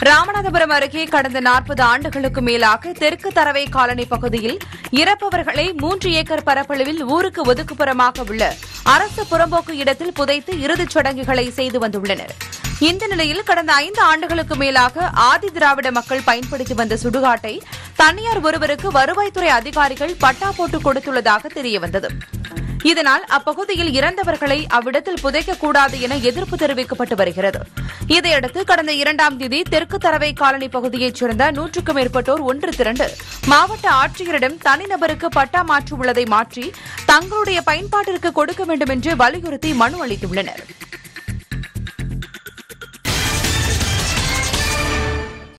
ராமநாதபுரம் அருகே கடந்த நாற்பது ஆண்டுகளுக்கு மேலாக தெற்கு தரவை காலனி பகுதியில் இறப்பவர்களை மூன்று ஏக்கர் பரப்பளவில் ஊருக்கு ஒதுக்குப்புறமாக உள்ள அரசு புறம்போக்கு இடத்தில் புதைத்து இறுதிச் சடங்குகளை செய்து வந்துள்ளனர் இந்த நிலையில் கடந்த ஐந்து ஆண்டுகளுக்கு மேலாக ஆதி திராவிட மக்கள் பயன்படுத்தி வந்த சுடுகாட்டை தனியார் ஒருவருக்கு வருவாய்த்துறை அதிகாரிகள் பட்டா போட்டு கொடுத்துள்ளதாக தெரியவந்தது இதனால் அப்பகுதியில் இறந்தவர்களை அவ்விடத்தில் புதைக்கக்கூடாது என எதிர்ப்பு தெரிவிக்கப்பட்டு வருகிறது இதையடுத்து கடந்த இரண்டாம் தேதி தெற்கு தரவை காலனி பகுதியைச் சேர்ந்த நூற்றுக்கும் மேற்பட்டோர் ஒன்று திரண்டு மாவட்ட ஆட்சியரிடம் தனிநபருக்கு பட்டா மாற்று உள்ளதை மாற்றி தங்களுடைய பயன்பாட்டிற்கு கொடுக்க வேண்டும் என்று வலியுறுத்தி மனு அளித்துள்ளனர்